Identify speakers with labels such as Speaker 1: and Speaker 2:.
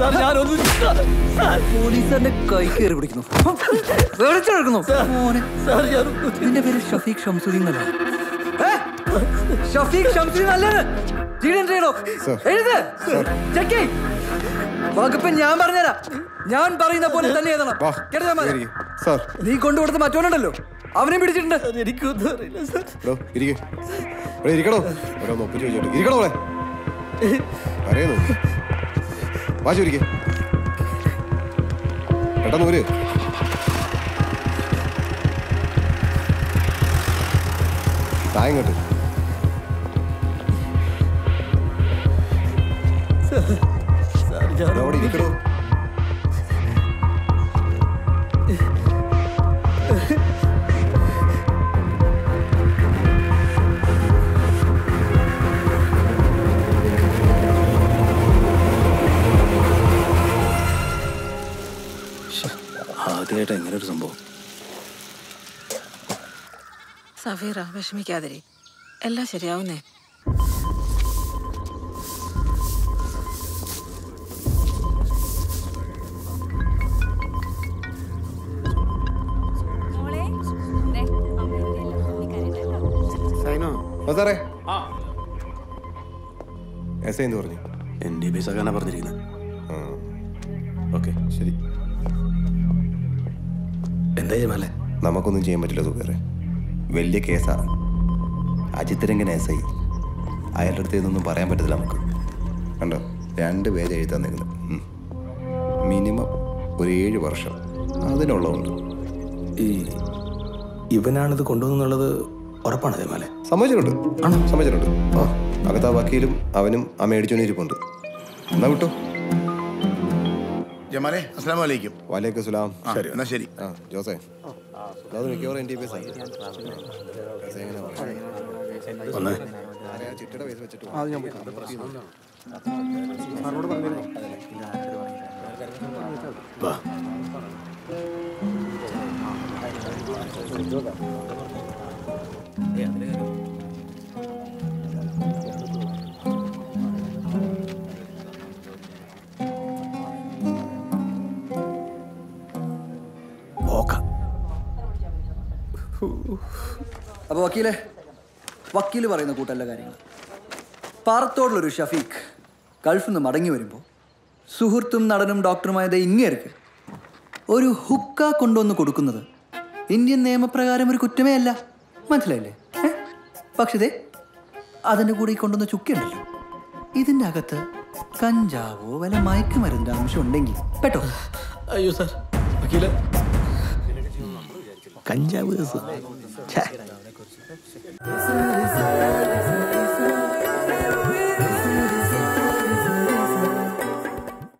Speaker 1: Sir ഞാനൊന്നും
Speaker 2: പോലീസുകാരന്റെ കൈ കയറി പിടിക്കുന്നു വെളിച്ചെടുക്കുന്നു മോനെ
Speaker 1: സാർ ഞാൻ
Speaker 2: നിന്റെ പേര് ഷഫീഖ് ഷംസുദ്ദീൻ എന്നല്ല ഏ? ഷഫീഖ് ഷംസുദ്ദീൻ അല്ലെന്ന് ജീവൻ ചെയ്യണോ എഴുത് ചെക്ക് വകുപ്പ് ഞാൻ പറഞ്ഞുതരാം ഞാൻ പറയുന്ന പോലെ തന്നെ എഴുതണം കേട്ടോ മതി
Speaker 3: സാർ
Speaker 2: നീ കൊണ്ടുകൊടുത്ത മറ്റോനുണ്ടല്ലോ അവനെ പിടിച്ചിട്ടുണ്ട്
Speaker 1: എനിക്കൊന്നും അറിയില്ല സാർ
Speaker 3: എടോ ഇരിക്കെ ഇവിടെ ഇരിക്കണോ ഓരോന്ന് ഒപ്പിച്ച് വെച്ചോട്ട് ഇരിക്കണോ അവിടെ അറിയുന്നു വാശി ഇരിക്കെ പെട്ടെന്ന് ഊര് തായങ്ങോട്ട്
Speaker 1: സാർ ഞാൻ
Speaker 3: അവിടെ ഇരിക്കണോ
Speaker 4: ആദ്യമായിട്ട് എങ്ങനെ ഒരു സംഭവം
Speaker 5: സഫീറ വിഷമിക്കാതിരി എല്ലാം ശരിയാവുന്നേ
Speaker 4: സൈനോ
Speaker 3: ആ സാറേ എസ് ഐ എന്ത് പറഞ്ഞു
Speaker 4: എൻ ഡി ബി സഖാന പറഞ്ഞിരിക്കുന്നത്
Speaker 3: ആ
Speaker 4: ഓക്കെ
Speaker 3: ശരി
Speaker 4: എന്താ ജമാലെ
Speaker 3: നമുക്കൊന്നും ചെയ്യാൻ പറ്റില്ല സുഖേറെ വലിയ കേസാണ് അജിത്തരംഗൻ എസ് ഐ അയാളുടെ അടുത്ത് ഇതൊന്നും പറയാൻ പറ്റത്തില്ല നമുക്ക് കണ്ടോ രണ്ട് പേജ് എഴുതാൻ നിൽക്കുന്നത് മിനിമം ഒരു ഏഴ് വർഷം അതിനുള്ളതുണ്ട്
Speaker 4: ഈ ഇവനാണിത് കൊണ്ടുവന്നുള്ളത് ഉറപ്പാണ് ജമാലെ
Speaker 3: സമ്മതിച്ചിട്ടുണ്ട് ആണോ സമ്മതിച്ചിട്ടുണ്ട് ആ അകത്ത് ആ വക്കീലും അവനും ആ മേടിച്ചോനും ഇരിപ്പുണ്ട് എന്നാ വിട്ടോ
Speaker 6: ജമാലെ അസ്സാം വലൈക്കും
Speaker 3: വാലേക്കും സുലാം
Speaker 6: ആ, എന്നാ ശരി
Speaker 3: ആ ജോസേ അത് മിക്കവാറും എൻ ഡി പി
Speaker 4: ഒന്ന്
Speaker 3: ചിട്ടയുടെ പൈസ വെച്ചിട്ട്
Speaker 4: വാ ഓക്കാം
Speaker 2: അപ്പൊ വക്കീലെ വക്കീല് പറയുന്ന കൂട്ടല്ല കാര്യങ്ങൾ പാറത്തോടുള്ളൊരു ഷഫീഖ് ഗൾഫിൽ നിന്ന് മടങ്ങി വരുമ്പോൾ സുഹൃത്തും നടനും ഡോക്ടറുമായ ദേ ഇങ്ങേർക്ക് ഒരു ഹുക്ക കൊണ്ടുവന്ന് കൊടുക്കുന്നത് ഇന്ത്യൻ നിയമപ്രകാരം ഒരു കുറ്റമേ അല്ല മനസ്സിലായില്ലേ ഏ? പക്ഷേ ദേ അതിൻ്റെ കൂടെ ഈ കൊണ്ടുവന്ന ചുക്കുണ്ടല്ലോ ഇതിൻ്റെ അകത്ത് കഞ്ചാവോ വല്ല മയക്കുമരുന്നിൻ്റെ അംശം ഉണ്ടെങ്കിൽ പെട്ടോ
Speaker 1: അയ്യോ സാർ വക്കീലെ
Speaker 4: കഞ്ചാവ് കേസ് ഛേ.